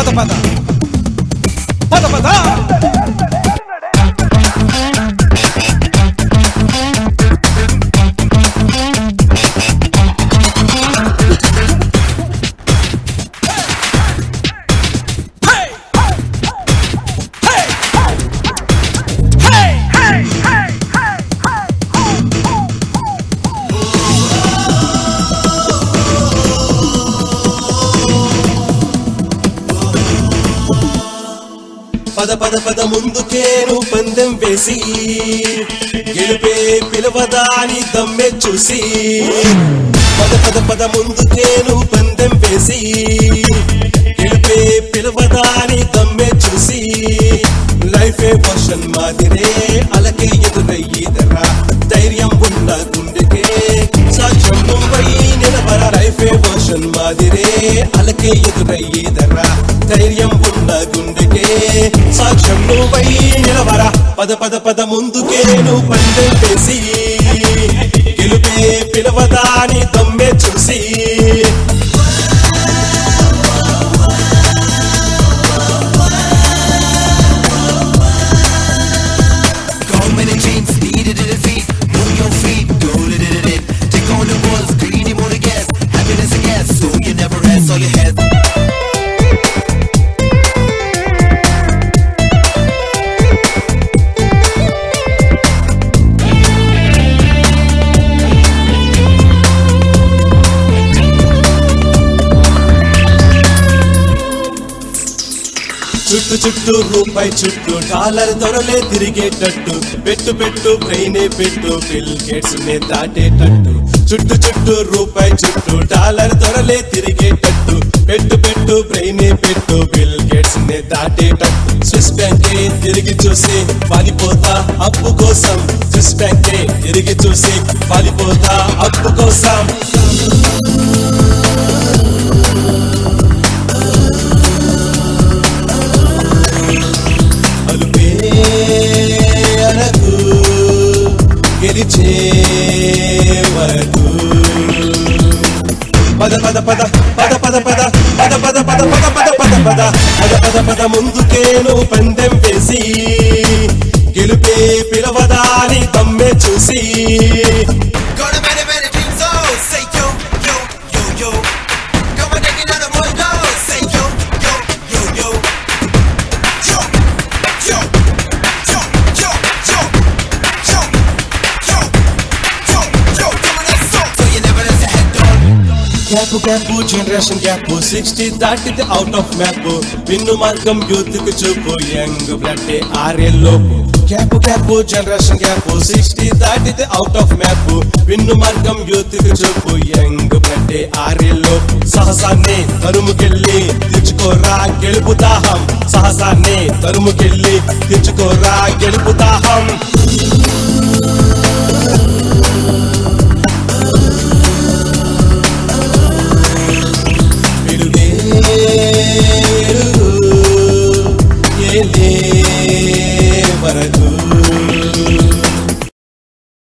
పద పద పద పద పద పద ముందుకేను పందెం వేసి గెలుపే పిలవదా అని దమ్మె చూసి పద పద పద ముందుకేను పందెం వేసి గెలుపే పిలవదా అని దమ్మె చూసి లైఫే వర్షన్ మాదిరే అలకే ఎదురయ్యిదరా ధైర్యం ఉన్న గుండెకే సాక్ష్యం ముంబై నిలబర లైఫే వర్షన్ మాదిరే అలకే ఎదురయ్యిదరా ధైర్యం ఉన్న గుండెకే సాక్ష్యం నువ్వై నిలవరా పద పద పద ముందుకేను పందెం వేసి గెలుపే పిలవదా అని దమ్మె చూసి Go many dreams, needed to defeat. Move your feet, go to it, it, it. Take on the walls, greedy more to guess. Happiness a guess, so you never rest on your head. చుట్టు చుట్టూ రూపాయి చుట్టూ dollar దొరలే తిరిగేటట్టు పెట్టు పెట్టు బ్రెయినే పెట్టు bill gates నే దాటేటట్టు చుట్టు చుట్టూ రూపాయి చుట్టూ డాలర్ దొరలే తిరిగేటట్టు పెట్టు పెట్టు బ్రెయినే పెట్టు బిల్ గేట్స్ నే దాటేటట్టు స్విస్ బ్యాంకే తిరిగి చూసి పాలిపోతా అప్పు కోసం స్విస్ బ్యాంకే తిరిగి చూసి పాలిపోతా అప్పు కోసం అలుపే అనకు గెలిచే వరకు పద పద పద పద పద పద పద పద పద పద పద పద పద పద పద పద ముందుకేను పందెం వేసి గెలుపే పిలవదా అని తమ్మె చూసి Go to many, many dreams, oh, say yo, yo, yo, yo. Come on, take another one, go. Say yo, yo, yo, yo. Yo, yo, yo, yo, yo, yo, yo, yo, yo. Come on, let's go. So you never let your head down. Gap gap generation gap sixty దాటితే out of map విన్ను మార్గం youth కు చూపు young blood ఆరేళ్ళలోపు gap gap generation gap sixty దాటితే out of map విన్ను మార్గం youth కు చూపు యంగ్ బ్లడ్ ఆరేళ్ళలోపు సహసాన్ని తరుముకెళ్ళి తెచ్చుకోరా గెలుపు దాహం సహసాన్ని తరుముకెళ్ళి తెచ్చుకోరా గెలుపు దాహం